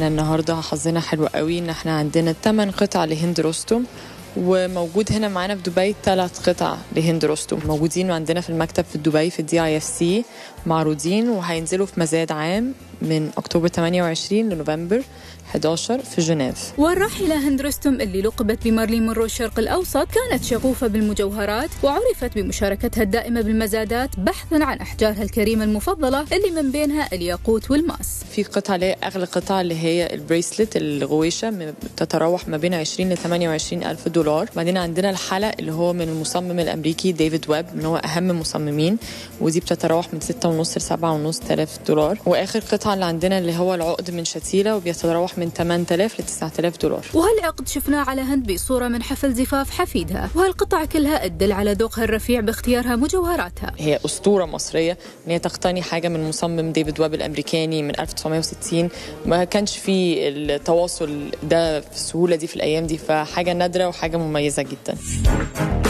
احنا النهارده حظنا حلو قوي ان احنا عندنا 8 قطع لهند رستم وموجود هنا معانا في دبي ثلاث قطع لهند رستم موجودين عندنا في المكتب في دبي في الدي اي اف سي معروضين وهينزلوا في مزاد عام من اكتوبر 28 لنوفمبر 11 في جنيف والراحلة هند رستم اللي لقبت بمارلين مونرو الشرق الأوسط كانت شغوفة بالمجوهرات وعرفت بمشاركتها الدائمة بالمزادات بحثا عن أحجارها الكريمة المفضلة اللي من بينها الياقوت والماس في قطعة اللي هي أغلى قطعة اللي هي البريسلت الغويشة تتراوح ما بين 20 ل 28 ألف دولار بعدين عندنا الحلق اللي هو من المصمم الأمريكي ديفيد ويب من هو أهم المصممين ودي بتتراوح من 6 ونص ل 7 ونص تلاف دولار وآخر قطعة اللي عندنا اللي هو العقد من شتيلة وبيتراوح من 8000 ل 9000 دولار وهالعقد شفناه على هند بصورة من حفل زفاف حفيدها وهالقطع كلها تدل على ذوقها الرفيع باختيارها مجوهراتها هي أسطورة مصرية إن هي تقتني حاجة من مصمم ديفيد ويب الأمريكاني من 1960 ما كانش في التواصل ده في السهولة دي في الأيام دي فحاجة نادرة وحاجة مميزة جدا